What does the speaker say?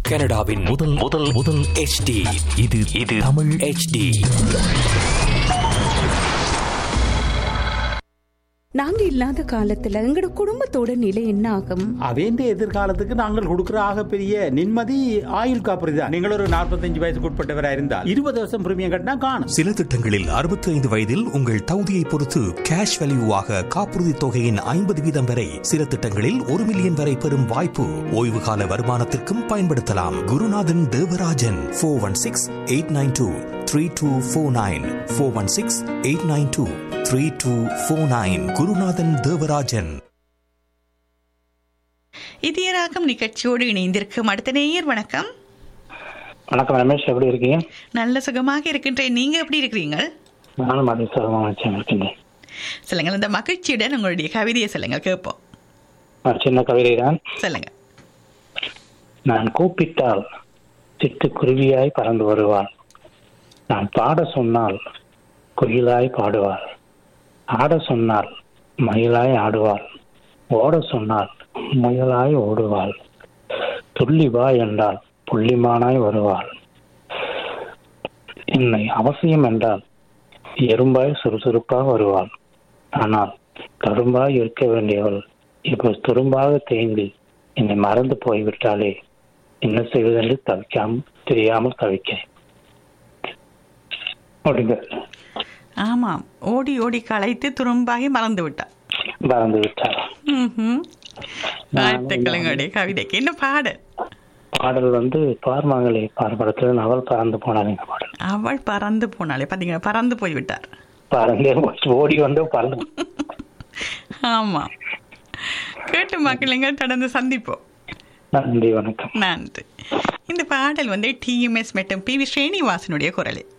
கனடாவின் முதல் முதல் முதல் HD இது இது தமிழ் HD நாங்க இல்லாத காலத்துல எங்கட குடும்பத்தோட நிலை என்ன ஆகும் அவேந்த எதிர்காலத்துக்கு நாங்கள் கொடுக்கிற ஆகப்பெரிய நிம்மதி ஆயுள் காப்பீடு தான் நீங்கள் ஒரு நாற்பத்தஞ்சு வயசுக்கு உட்பட்டவராக இருந்தால் இருபது வருஷம் பிரீமியம் கட்டினா காணும் சில திட்டங்களில் 65 வயதில் உங்கள் தகுதியை பொறுத்து கேஷ் வேல்யூவாக காப்புறுதி தொகையின் ஐம்பது வீதம் வரை சில திட்டங்களில் ஒரு மில்லியன் வரை பெறும் வாய்ப்பு ஓய்வு கால வருமானத்திற்கும் பயன்படுத்தலாம் Gurunathan Devarajan four one six eight nine two three two four nine four one six eight nine two three two four nine Gurunathan Devarajan Idhayaragam நிகழ்ச்சியோடு இணைந்திருக்கும் அடுத்த நேயர் வணக்கம் வணக்கம் ரமேஷ் எப்படி இருக்கீங்க நல்ல சுகமாக இருக்கின்றேன் நீங்க எப்படி இருக்கிறீங்க நானும் அதே சுகமாக வச்சு இருக்கின்றேன் சொல்லுங்கள் இந்த மகிழ்ச்சியுடன் உங்களுடைய கவிதையை சொல்லுங்கள் கேட்போம் ஒரு சின்ன கவிதை தான் சொல்லுங்க நான் கூப்பிட்டால் சிட்டுக்குருவியாய் பறந்து வருவாள் நான் பாட சொன்னால் குயிலாய் பாடுவாள் ஆட சொன்னால் மயிலாய் ஆடுவாள் ஓட சொன்னால் முயலாய் ஓடுவாள் துள்ளி வா என்றால் புள்ளிமானாய் வருவாள் என்னை அவசியம் என்றால் எறும்பாய் சுறுசுறுப்பாக வருவாள் ஆனால் கரும்பாய் இருக்க வேண்டியவள் இப்போ துரும்பாக தேங்கி என்னை மறந்து போய்விட்டாலே என்ன செய்வதென்று தவிக்காம தெரியாமல் தவிக்கிறேன் அப்படிங்க ஆமாம் ஓடி ஓடி களைத்து துரும்பாகி மறந்து விட்டா மறந்து விட்டார் ம்ஹும். வாழ்த்துக்கள் உங்களுடைய கவிதைக்கு என்ன பாடல் பாடல் வந்து பார்மாங்கலை பார்ப்படத்தில் அவள் பறந்து போனாள் இந்த பாடல் அவள் பறந்து போனாலே பாத்தீங்களா பறந்து போய்விட்டார் பறந்தே போச்சு. ஓடி வந்து பறந்து ஆமாம் கேட்டு மக்களுங்கள் தொடர்ந்து சந்திப்போம் நன்றி வணக்கம் நன்றி இந்த பாடல் வந்து டிஎம்எஸ் மற்றும் பி வி ஸ்ரீனிவாசனுடைய குரலில்